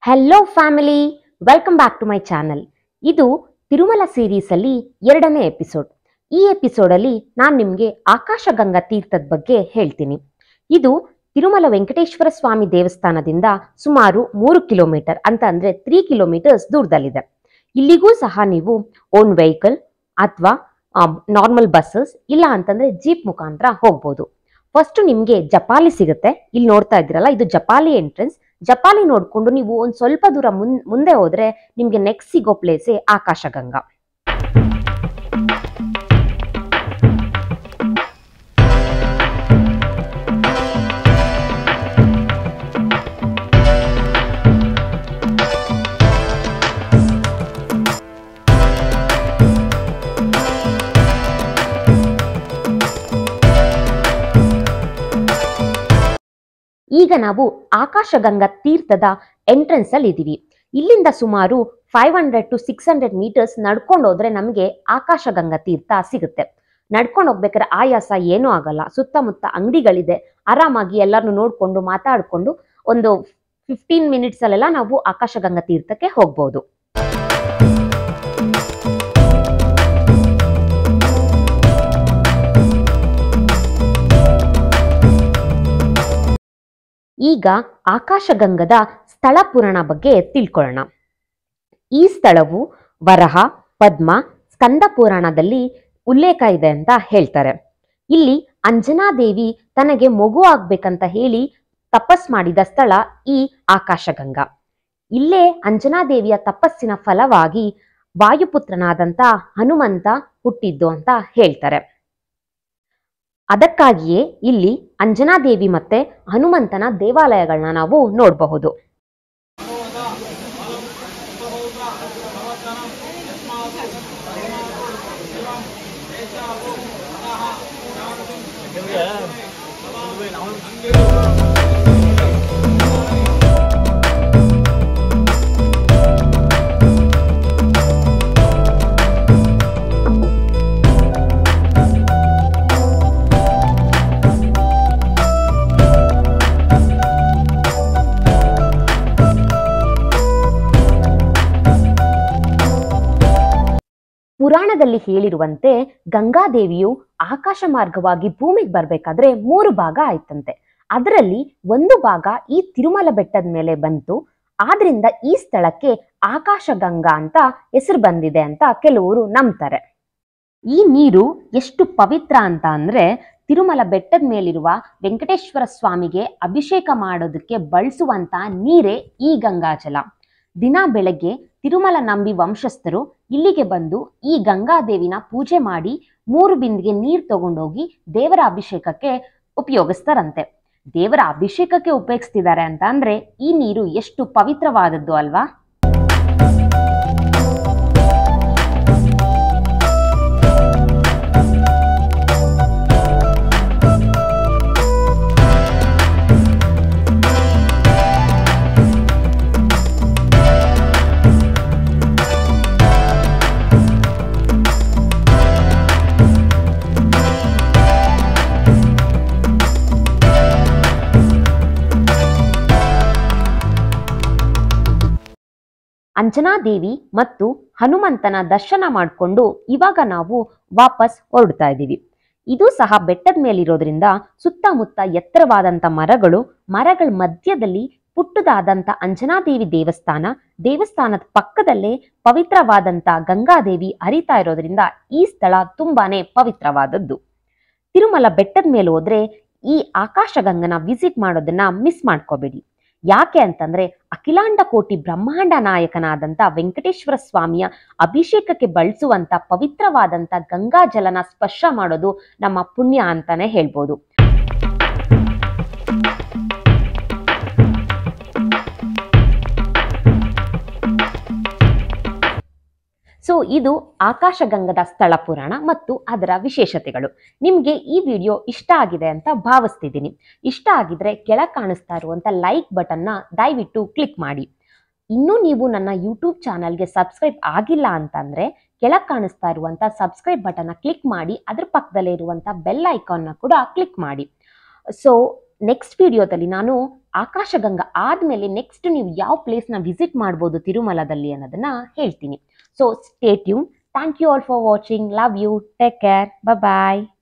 hello family welcome back to my channel ಇದು Tirumala series ಅಲ್ಲಿ ಎರಡನೇ ಎಪಿಸೋಡ್ ಈ ಎಪಿಸೋಡ್ ಅಲ್ಲಿ ನಾನು ನಿಮಗೆ ಆಕಾಶಗಂಗಾ ತೀರ್ಥದ ಬಗ್ಗೆ ಹೇಳ್ತೀನಿ ಇದು ತಿರುಮಲ ವೆಂಕಟೇಶ್ವರ ಸ್ವಾಮಿ ದೇವಸ್ಥಾನದಿಂದ ಸುಮಾರು ಮೂರು ಕಿಲೋಮೀಟರ್ ಅಂತ ಅಂದ್ರೆ ತ್ರೀ ಕಿಲೋಮೀಟರ್ಸ್ ದೂರದಲ್ಲಿದೆ ಇಲ್ಲಿಗೂ ಸಹ ನೀವು ಓನ್ ವೆಹಿಕಲ್ ಅಥವಾ ನಾರ್ಮಲ್ ಬಸ್ಸಸ್ ಇಲ್ಲ ಅಂತಂದ್ರೆ ಜೀಪ್ ಮುಖಾಂತರ ಹೋಗ್ಬೋದು ಫಸ್ಟ್ ನಿಮ್ಗೆ ಜಪಾಲಿ ಸಿಗುತ್ತೆ ಇಲ್ಲಿ ನೋಡ್ತಾ ಇದ್ದೀರಲ್ಲ ಇದು ಜಪಾಲಿ ಎಂಟ್ರೆನ್ಸ್ ಜಪಾಲಿ ನೋಡ್ಕೊಂಡು ನೀವು ಒಂದ್ ಸ್ವಲ್ಪ ದೂರ ಮುನ್- ಮುಂದೆ ಹೋದ್ರೆ ನಿಮ್ಗೆ ನೆಕ್ಸ್ಟ್ ಸಿಗೋ ಪ್ಲೇಸೇ ಆಕಾಶಗಂಗಾ ಈಗ ನಾವು ಆಕಾಶಗಂಗಾ ತೀರ್ಥದ ಎಂಟ್ರೆನ್ಸ್ ಅಲ್ಲಿ ಇದೀವಿ ಇಲ್ಲಿಂದ ಸುಮಾರು five hundred to six hundred metres ನಡ್ಕೊಂಡು ಹೋದ್ರೆ ನಮಗೆ ಆಕಾಶಗಂಗಾ ತೀರ್ಥ ಸಿಗುತ್ತೆ ನಡ್ಕೊಂಡು ಹೋಗ್ಬೇಕಾದ್ರೆ ಆಯಾಸ ಏನೂ ಆಗಲ್ಲ ಸುತ್ತಮುತ್ತ ಅಂಗಡಿಗಳಿದೆ ಆರಾಮಾಗಿ ಎಲ್ಲರನ್ನು ನೋಡ್ಕೊಂಡು ಮಾತಾಡ್ಕೊಂಡು ಒಂದು ಫಿಫ್ಟೀನ್ ಮಿನಿಟ್ಸ್ ಅಲ್ಲೆಲ್ಲ ನಾವು ಆಕಾಶಗಂಗಾ ತೀರ್ಥಕ್ಕೆ ಹೋಗ್ಬೋದು ಈಗ ಆಕಾಶಗಂಗದ ಸ್ಥಳ ಪುರಾಣ ಬಗ್ಗೆ ತಿಳ್ಕೊಳ್ಳೋಣ ಈ ಸ್ಥಳವು ವರಹ ಪದ್ಮ ಸ್ಕಂದ ಪುರಾಣದಲ್ಲಿ ಉಲ್ಲೇಖ ಇದೆ ಅಂತ ಹೇಳ್ತಾರೆ ಇಲ್ಲಿ ಅಂಜನಾದೇವಿ ತನಗೆ ಮಗು ಆಗ್ಬೇಕಂತ ಹೇಳಿ ತಪಸ್ ಮಾಡಿದ ಸ್ಥಳ ಈ ಆಕಾಶಗಂಗಾ ಇಲ್ಲೇ ಅಂಜನಾದೇವಿಯ ತಪಸ್ಸಿನ ಫಲವಾಗಿ ವಾಯುಪುತ್ರನಾದಂತ ಹನುಮಂತ ಹುಟ್ಟಿದ್ದು ಅಂತ ಹೇಳ್ತಾರೆ ಅದಕ್ಕಾಗಿಯೇ ಇಲ್ಲಿ ಅಂಜನಾದೇವಿ ಮತ್ತೆ ಹನುಮಂತನ ದೇವಾಲಯಗಳನ್ನ ನಾವು ನೋಡಬಹುದು ಪುರಾಣದಲ್ಲಿ ಹೇಳಿರುವಂತೆ ಗಂಗಾದೇವಿಯು ಆಕಾಶ ಮಾರ್ಗವಾಗಿ ಭೂಮಿಗೆ ಬರ್ಬೇಕಾದ್ರೆ ಮೂರು ಭಾಗ ಆಯ್ತಂತೆ ಅದರಲ್ಲಿ ಒಂದು ಭಾಗ ಈ ತಿರುಮಲ ಬೆಟ್ಟದ ಮೇಲೆ ಬಂತು ಆದ್ರಿಂದ ಈ ಸ್ಥಳಕ್ಕೆ ಆಕಾಶಗಂಗಾ ಅಂತ ಹೆಸರು ಬಂದಿದೆ ಅಂತ ಕೆಲವರು ನಂಬ್ತಾರೆ ಈ ನೀರು ಎಷ್ಟು ಪವಿತ್ರ ಅಂತ ಅಂದ್ರೆ ತಿರುಮಲ ಬೆಟ್ಟದ ಮೇಲಿರುವ ವೆಂಕಟೇಶ್ವರ ಸ್ವಾಮಿಗೆ ಅಭಿಷೇಕ ಮಾಡೋದಕ್ಕೆ ಬಳಸುವಂತ ನೀರೇ ಈ ಗಂಗಾಜಲ ದಿನ ಬೆಳಗ್ಗೆ ತಿರುಮಲ ನಂಬಿ ವಂಶಸ್ಥರು ಇಲ್ಲಿಗೆ ಬಂದು ಈ ಗಂಗಾದೇವಿನ ಪೂಜೆ ಮಾಡಿ ಮೂರು ಬಿಂದಿಗೆ ನೀರು ತಗೊಂಡೋಗಿ ದೇವರ ಅಭಿಷೇಕಕ್ಕೆ ಉಪಯೋಗಿಸ್ತಾರಂತೆ ದೇವರ ಅಭಿಷೇಕಕ್ಕೆ ಉಪಯೋಗಿಸ್ತಿದ್ದಾರೆ ಅಂತ ಅಂದ್ರೆ ಈ ನೀರು ಎಷ್ಟು ಪವಿತ್ರವಾದದ್ದು ಅಲ್ವಾ ಅಂಜನಾದೇವಿ ಮತ್ತು ಹನುಮಂತನ ದರ್ಶನ ಮಾಡಿಕೊಂಡು ಇವಾಗ ನಾವು ವಾಪಸ್ ಹೊರಡ್ತಾ ಇದ್ದೀವಿ ಇದು ಸಹ ಬೆಟ್ಟದ ಮೇಲಿರೋದ್ರಿಂದ ಸುತ್ತಮುತ್ತ ಎತ್ತರವಾದಂತ ಮರಗಳು ಮರಗಳ ಮಧ್ಯದಲ್ಲಿ ಪುಟ್ಟದಾದಂತ ಅಂಜನಾದೇವಿ ದೇವಸ್ಥಾನ ದೇವಸ್ಥಾನದ ಪಕ್ಕದಲ್ಲೇ ಪವಿತ್ರವಾದಂತ ಗಂಗಾದೇವಿ ಹರಿತಾ ಇರೋದ್ರಿಂದ ಈ ಸ್ಥಳ ತುಂಬಾನೇ ಪವಿತ್ರವಾದದ್ದು ತಿರುಮಲ ಬೆಟ್ಟದ ಮೇಲೆ ಹೋದ್ರೆ ಈ ಆಕಾಶಗಂಗನ ವಿಸಿಟ್ ಮಾಡೋದನ್ನ ಮಿಸ್ ಮಾಡ್ಕೋಬೇಡಿ ಯಾಕೆ ಅಂತಂದ್ರೆ ಅಖಿಲಾಂಡ ಕೋಟಿ ಬ್ರಹ್ಮಾಂಡ ನಾಯಕನಾದಂತ ವೆಂಕಟೇಶ್ವರ ಸ್ವಾಮಿಯ ಅಭಿಷೇಕಕ್ಕೆ ಬಳಸುವಂತ ಪವಿತ್ರವಾದಂತ ಗಂಗಾ ಜಲನ ಸ್ಪರ್ಶ ಮಾಡೋದು ನಮ್ಮ ಪುಣ್ಯ ಅಂತಾನೆ ಹೇಳ್ಬೋದು ಸೊ ಇದು ಆಕಾಶಗಂಗದ ಸ್ಥಳ ಪುರಾಣ ಮತ್ತು ಅದರ ವಿಶೇಷತೆಗಳು ನಿಮಗೆ ಈ ವಿಡಿಯೋ ಇಷ್ಟ ಆಗಿದೆ ಅಂತ ಭಾವಿಸ್ತಿದ್ದೀನಿ ಇಷ್ಟ ಆಗಿದ್ರೆ ಕೆಳಗೆ ಕಾಣಿಸ್ತಾ ಇರುವಂತ ಲೈಕ್ ಬಟನ್ನ ದಯವಿಟ್ಟು ಕ್ಲಿಕ್ ಮಾಡಿ ಇನ್ನೂ ನೀವು ನನ್ನ ಯೂಟ್ಯೂಬ್ ಚಾನಲ್ಗೆ ಸಬ್ಸ್ಕ್ರೈಬ್ ಆಗಿಲ್ಲ ಅಂತಂದ್ರೆ ಕೆಳಗೆ ಕಾಣಿಸ್ತಾ ಇರುವಂತ ಸಬ್ಸ್ಕ್ರೈಬ್ ಬಟನ್ನ ಕ್ಲಿಕ್ ಮಾಡಿ ಅದ್ರ ಪಕ್ಕದಲ್ಲೇ ಇರುವಂತ ಬೆಲ್ ಐಕಾನ್ನ ಕೂಡ ಕ್ಲಿಕ್ ಮಾಡಿ ಸೊ ನೆಕ್ಸ್ಟ್ ವಿಡಿಯೋದಲ್ಲಿ ನಾನು ಆಕಾಶಗಂಗಾ ಆದಮೇಲೆ ನೆಕ್ಸ್ಟ್ ನೀವು ಯಾವ ಪ್ಲೇಸ್ನ ವಿಸಿಟ್ ಮಾಡ್ಬೋದು ತಿರುಮಲದಲ್ಲಿ ಅನ್ನೋದನ್ನ ಹೇಳ್ತೀನಿ so stay tuned thank you all for watching love you take care bye